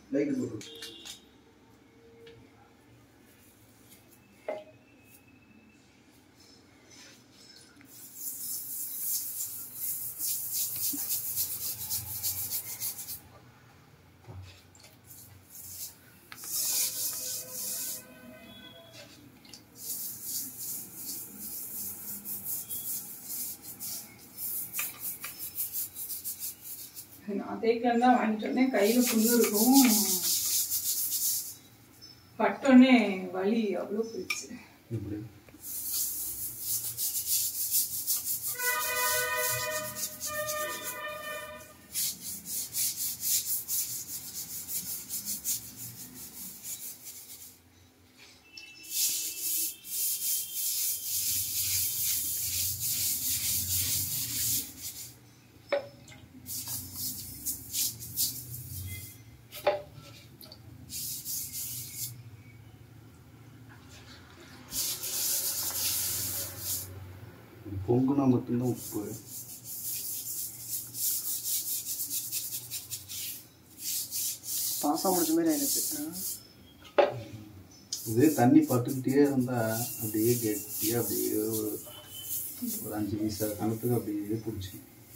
Light போட்டு நான் தேய்க்கலாம் தான் வாங்கிட்டு வந்தேன் கையில் புண்ணு இருக்கும் பட்டோன்னே வலி அவ்வளோ போயிடுச்சு இப்படி பொங்குனா மட்டும்தான் உப்பு பாசம் முடிச்ச மாதிரி ஆயிடுச்சு ஆ. இதே தண்ணி பட்டுக்கிட்டே இருந்தா அப்படியே கெட்டியா அப்படியே ஒரு ஒரு அஞ்சு நிமிஷம் கணத்துக்கு அப்படியே பிடிச்சி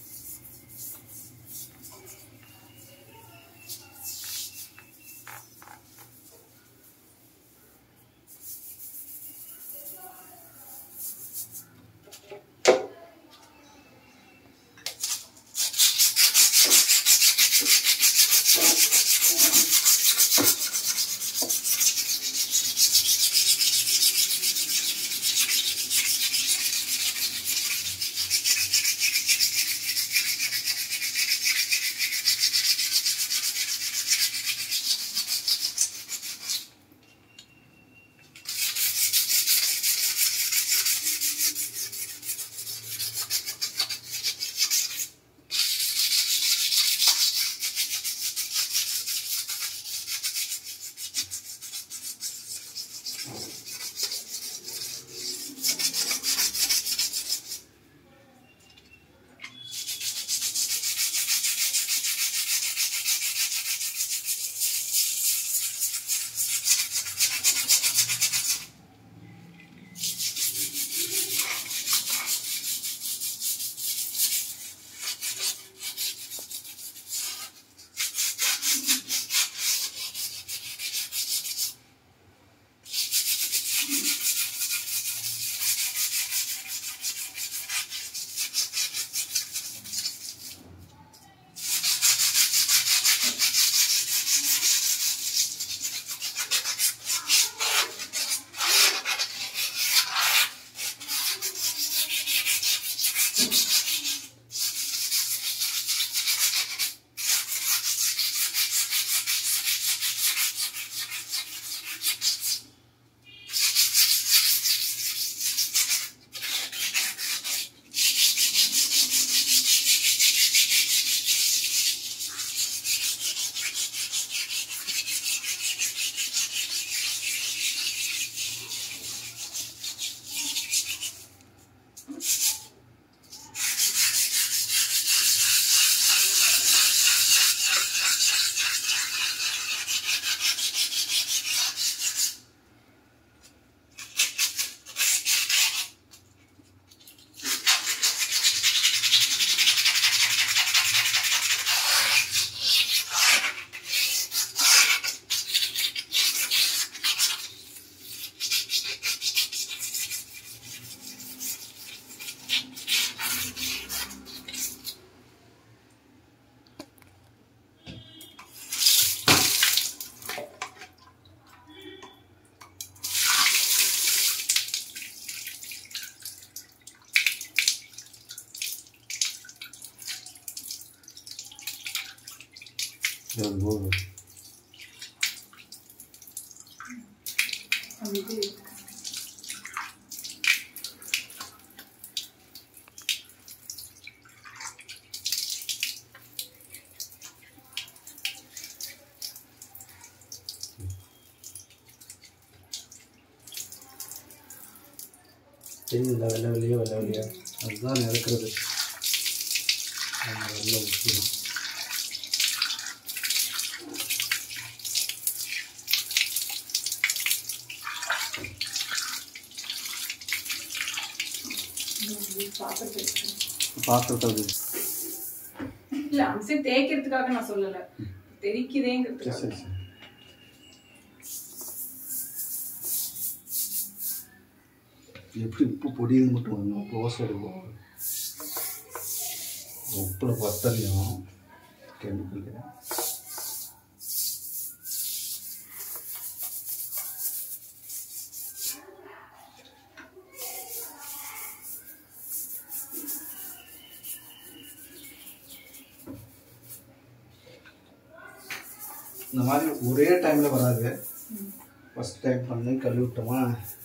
இது போதும் அது இது தெரியுதுல்ல வெள்ளை வெளியே வெள்ளை வெளியே அதுதான் நடக்கிறது நம்ம வெளில ஊற்றிடும் பாத்திரத்தை வச்சுக்கணும். பாத்திரத்தை அது இல்ல அந்த சைடு தேய்க்கிறதுக்காக நான் சொல்லல சரி தெரிக்குதேங்கிறதுக்காக சரி சரி எப்படி உப்பு பொடியுது மட்டும் வரணும் க்ளோஸ் எடுக்கும் உப்பில் பத்தலையும் கெமிக்கல் இந்த மாதிரி ஒரே டைமில் வராது ஃபஸ்ட் டைம் பண்ணி கழுவி விட்டோமா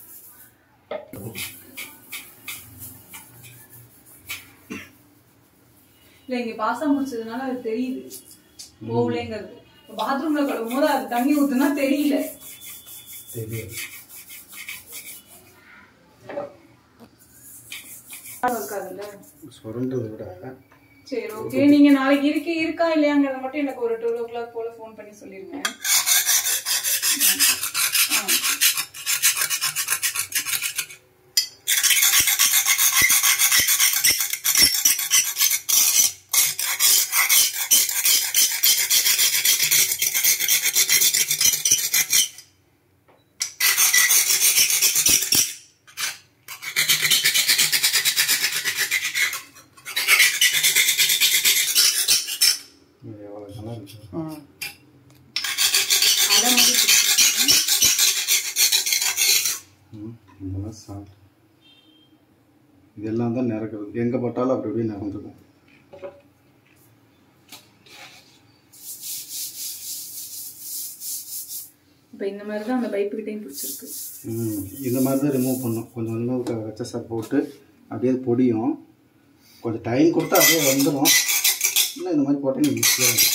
இல்ல இங்க பாசம் முடிச்சதுனால அது தெரியுது போகலேங்கிறது பாத்ரூம்ல கழுவும் போது அது தண்ணி ஊத்துனா தெரியல தெரியும் இருக்காதுல்ல சுரண்டதை விட சரி ஓகே நீங்க நாளைக்கு இருக்கு இருக்கா இல்லையாங்கிறத மட்டும் எனக்கு ஒரு டுவெல் ஓ கிளாக் போல ஃபோன் பண்ணி சொல்லிருங்க ஆ. இது எவ்வளோ நல்லா இருக்கு அடை மாதிரி பிடிச்சிருக்கேன். ம், இதெல்லாம் சாப்பிட்டு இதெல்லாம் தான் நிறக்கிறது எங்கே பட்டாலும் அப்படி அப்படியே நிறந்துடும் இப்ப இந்த மாதிரி தான் அந்த பைப்பு கிட்டையும் பிடிச்சிருக்கு ம், இந்த மாதிரி தான் ரிமூவ் பண்ணணும் கொஞ்சம் கொஞ்சமாக வச்ச சார் போட்டு அப்படியே அது பொடியும் கொஞ்சம் டைம் கொடுத்தா அப்படியே வந்துடும் இல்லை இந்த மாதிரி போட்டால் ஈஸியாக இருக்கும்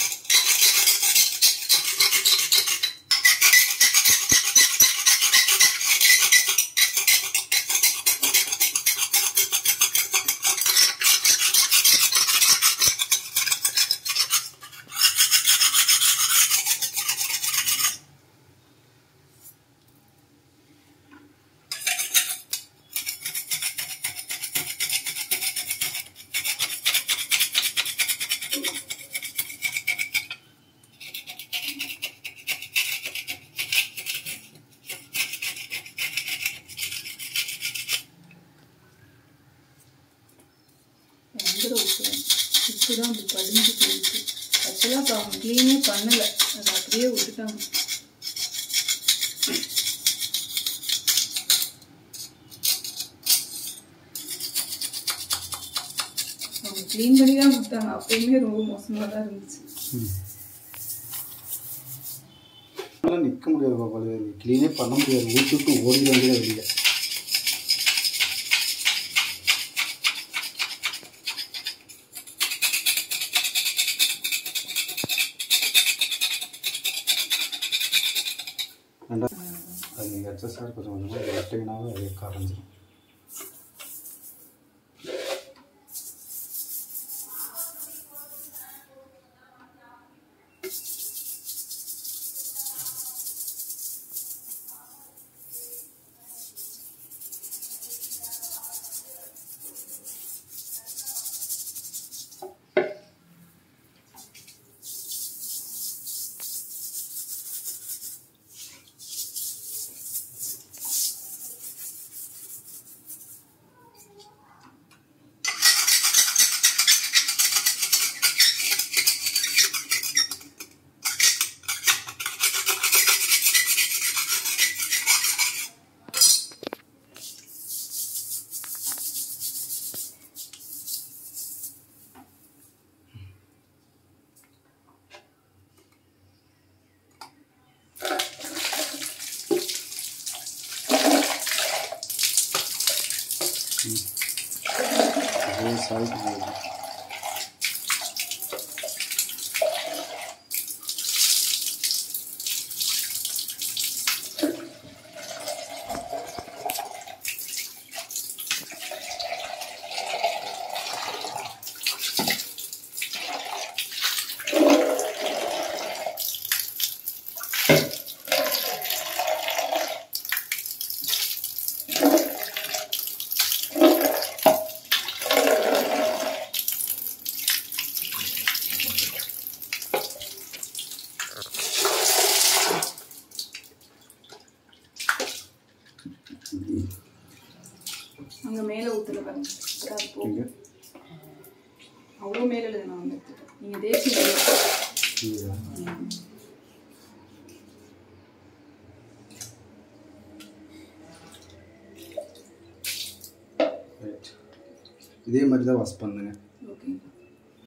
எந்திர ஊற்றுவேன் உப்பு தான் அப்படி படிஞ்சு போயிடுச்சு ஆக்சுவலாக இப்போ அவங்க க்ளீனே பண்ணலை அதை அப்படியே விட்டுட்டாங்க அவங்க க்ளீன் பண்ணி தான் கொடுத்தாங்க அப்பயுமே ரொம்ப மோசமாக தான் இருந்துச்சு அதெல்லாம் நிற்க முடியாது பாப்பாளு நீ க்ளீனே பண்ண முடியாது ஊற்றுட்டு ஓடி வேண்டியது வெளியே வேண்டாம் அது நீங்கள் எக்ஸசைஸ் கொஞ்சம் கொஞ்சமாக விட்டிங்கனாவே அது கரைஞ்சிடும் அதே சாய்க்கு போகுது அங்கே மேலே ஊற்றல பாருங்க அது போ இங்கே அவ்வளோ மேலே இல்லை நான் வந்து எடுத்துட்டேன் நீங்கள் தேசிய இதுதான். ரைட் இதே மாதிரி தான் வாஷ் பண்ணுங்க ஓகே